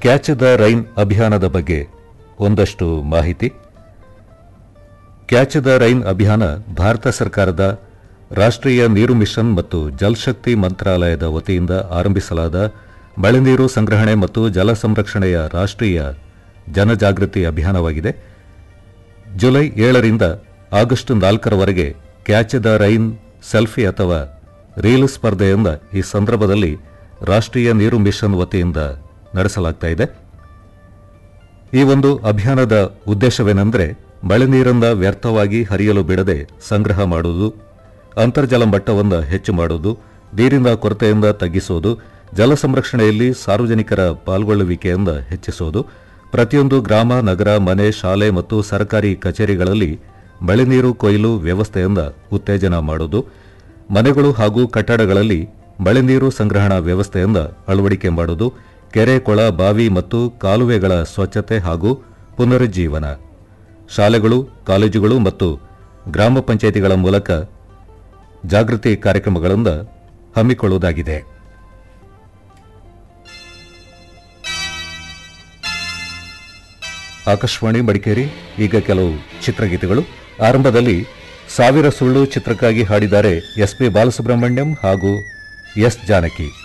catch the rain ಅಭಿಯಾನದ ಬಗ್ಗೆ ಒಂದಷ್ಟು ಮಾಹಿತಿ ಕ್ಯಾಚ್ ದ ರೈನ್ ಅಭಿಯಾನ ಭಾರತ ಸರ್ಕಾರದ ರಾಷ್ಟ್ರೀಯ ನೀರು ಮಿಷನ್ ಮತ್ತು ಜಲಶಕ್ತಿ ಮಂತ್ರಾಲಯದ ವತಿಯಿಂದ ಆರಂಭಿಸಲಾದ ಮಳೆ ನೀರು ಸಂಗ್ರಹಣೆ ಮತ್ತು ಜಲ ಸಂರಕ್ಷಣೆಯ ರಾಷ್ಟ್ರೀಯ ಜನಜಾಗೃತಿ ಅಭಿಯಾನವಾಗಿದೆ ಜುಲೈ ಏಳರಿಂದ ಆಗಸ್ಟ್ ನಾಲ್ಕರವರೆಗೆ ಕ್ಯಾಚ್ ದ ರೈನ್ ಸೆಲ್ಫಿ ಅಥವಾ ರೀಲ್ ಸ್ಪರ್ಧೆಯಿಂದ ಈ ಸಂದರ್ಭದಲ್ಲಿ ರಾಷ್ಟ್ರೀಯ ನೀರು ಮಿಷನ್ ವತಿಯಿಂದ ನಡೆಸಲಾಗ್ತಾ ಇದೆ ಈ ಒಂದು ಅಭಿಯಾನದ ಉದ್ದೇಶವೇನೆಂದರೆ ಮಳೆ ನೀರನ್ನು ವ್ಯರ್ಥವಾಗಿ ಹರಿಯಲು ಬಿಡದೆ ಸಂಗ್ರಹ ಮಾಡುವುದು ಅಂತರ್ಜಲ ಮಟ್ಟವನ್ನು ಹೆಚ್ಚು ಮಾಡುವುದು ನೀರಿನ ಕೊರತೆಯಿಂದ ತಗ್ಗಿಸುವುದು ಜಲ ಸಂರಕ್ಷಣೆಯಲ್ಲಿ ಸಾರ್ವಜನಿಕರ ಪಾಲ್ಗೊಳ್ಳುವಿಕೆಯಿಂದ ಹೆಚ್ಚಿಸುವುದು ಪ್ರತಿಯೊಂದು ಗ್ರಾಮ ನಗರ ಮನೆ ಶಾಲೆ ಮತ್ತು ಸರ್ಕಾರಿ ಕಚೇರಿಗಳಲ್ಲಿ ಮಳೆ ನೀರು ಕೊಯ್ಲು ವ್ಯವಸ್ಥೆಯಿಂದ ಉತ್ತೇಜನ ಮಾಡುವುದು ಮನೆಗಳು ಹಾಗೂ ಕಟ್ಟಡಗಳಲ್ಲಿ ಮಳೆ ನೀರು ಸಂಗ್ರಹಣಾ ವ್ಯವಸ್ಥೆಯಿಂದ ಅಳವಡಿಕೆ ಮಾಡುವುದು ಕೆರೆ ಕೊಳ ಬಾವಿ ಮತ್ತು ಕಾಲುವೆಗಳ ಸ್ವಚ್ಛತೆ ಹಾಗೂ ಪುನರುಜ್ಜೀವನ ಶಾಲೆಗಳು ಕಾಲೇಜುಗಳು ಮತ್ತು ಗ್ರಾಮ ಪಂಚಾಯಿತಿಗಳ ಮೂಲಕ ಜಾಗೃತಿ ಕಾರ್ಯಕ್ರಮಗಳನ್ನು ಹಮ್ಮಿಕೊಳ್ಳುವುದಾಗಿದೆ ಆಕಾಶವಾಣಿ ಮಡಿಕೇರಿ ಈಗ ಕೆಲವು ಚಿತ್ರಗೀತೆಗಳು ಆರಂಭದಲ್ಲಿ ಸಾವಿರ ಸುಳ್ಳು ಚಿತ್ರಕ್ಕಾಗಿ ಹಾಡಿದ್ದಾರೆ ಎಸ್ ಪಿ ಬಾಲಸುಬ್ರಹ್ಮಣ್ಯಂ ಹಾಗೂ ಎಸ್ ಜಾನಕಿ